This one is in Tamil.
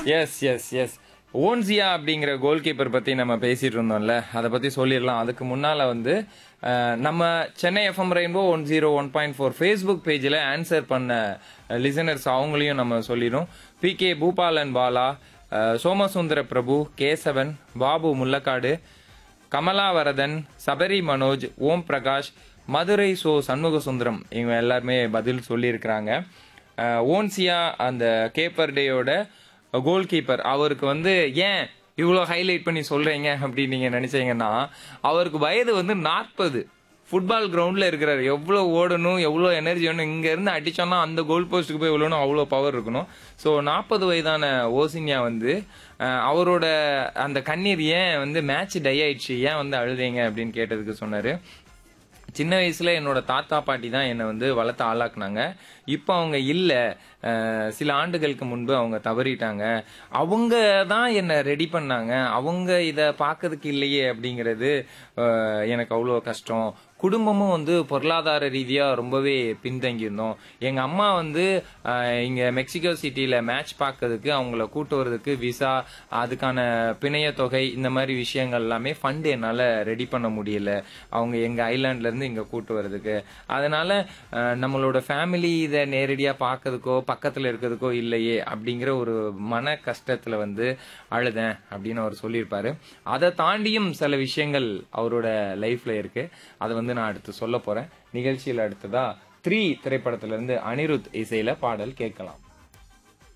எஸ் எஸ் எஸ் ஓன்சியா அப்படிங்கிற கோல் கீப்பர் பத்தி நம்ம பேசிட்டு இருந்தோம்ல அதை பத்தி சொல்லிடலாம் அதுக்கு முன்னால வந்து அஹ், நம்ம Chennai FM rainbow one zero one point four Facebook பேஜில் ஆன்சர் பண்ண லிசனர்ஸ் அவங்களையும் நம்ம சொல்லிடும் பி கே பூபாலன் பாலா அஹ், சோமசுந்தர பிரபு கேசவன் பாபு முல்லக்காடு கமலாவரதன் சபரி மனோஜ் ஓம் பிரகாஷ் மதுரை சோ சண்முக சுந்தரம் இவங்க எல்லாருமே பதில் சொல்லியிருக்கிறாங்க அஹ், ஓன்சியா அந்த கேப்பர் டேயோட கோல் கீப்பர் அவருக்கு வந்து ஏன் இவ்வளோ ஹைலைட் பண்ணி சொல்றீங்க அப்படின்னு நீங்க நினைச்சீங்கன்னா அவருக்கு வயது வந்து நாற்பது ஃபுட்பால் கிரவுண்டில் இருக்கிறார் எவ்வளோ ஓடணும் எவ்வளோ எனர்ஜி வேணும் இங்கேருந்து அடிச்சோன்னா அந்த கோல் போஸ்ட்டுக்கு போய் விழணும் அவ்வளோ பவர் இருக்கணும் ஸோ நாற்பது வயதான ஓசினியா வந்து அஹ், அவரோட அந்த கண்ணீர் ஏன் வந்து மேட்ச் டை ஆயிடுச்சு ஏன் வந்து அழுதீங்க அப்படின்னு கேட்டதுக்கு சொன்னார் சின்ன வயசுல என்னோட தாத்தா பாட்டி தான் என்னை வந்து வளர்த்து ஆளாக்குனாங்க இப்போ அவங்க இல்லை சில ஆண்டுகளுக்கு முன்பு அவங்க தவறிட்டாங்க அவங்க தான் என்னை ரெடி பண்ணாங்க அவங்க இதை பார்க்கறதுக்கு இல்லையே அப்படிங்கிறது அஹ், எனக்கு அவ்வளோ கஷ்டம் குடும்பமும் வந்து பொருளாதார ரீதியா ரொம்பவே பின்தங்கி இருந்தோம் எங்க அம்மா வந்து அஹ், இங்க மெக்சிகோ சிட்டில மேட்ச் பார்க்கறதுக்கு அவங்கள கூட்டு வர்றதுக்கு விசா அதுக்கான பிணைய தொகை இந்த மாதிரி விஷயங்கள் எல்லாமே ஃபண்ட் என்னால ரெடி பண்ண முடியல அவங்க எங்க ஐலாண்ட்ல இருந்து இங்க கூட்டு வர்றதுக்கு அதனால அஹ், நம்மளோட ஃபேமிலி இதை நேரடியா பார்க்கறதுக்கோ பக்கத்துல இருக்கிறதுக்கோ இல்லையே அப்படிங்கிற ஒரு மன கஷ்டத்துல வந்து அழுதேன் அப்படின்னு அவர் சொல்லியிருப்பாரு அதை தாண்டியும் சில விஷயங்கள் அவரோட லைஃப்ல இருக்கு அதை வந்து நான் அடுத்து சொல்ல போறேன் நிகழ்ச்சியில் அடுத்ததா த்ரீ திரைப்படத்துல இருந்து அனிருத் இசையில பாடல் கேட்கலாம்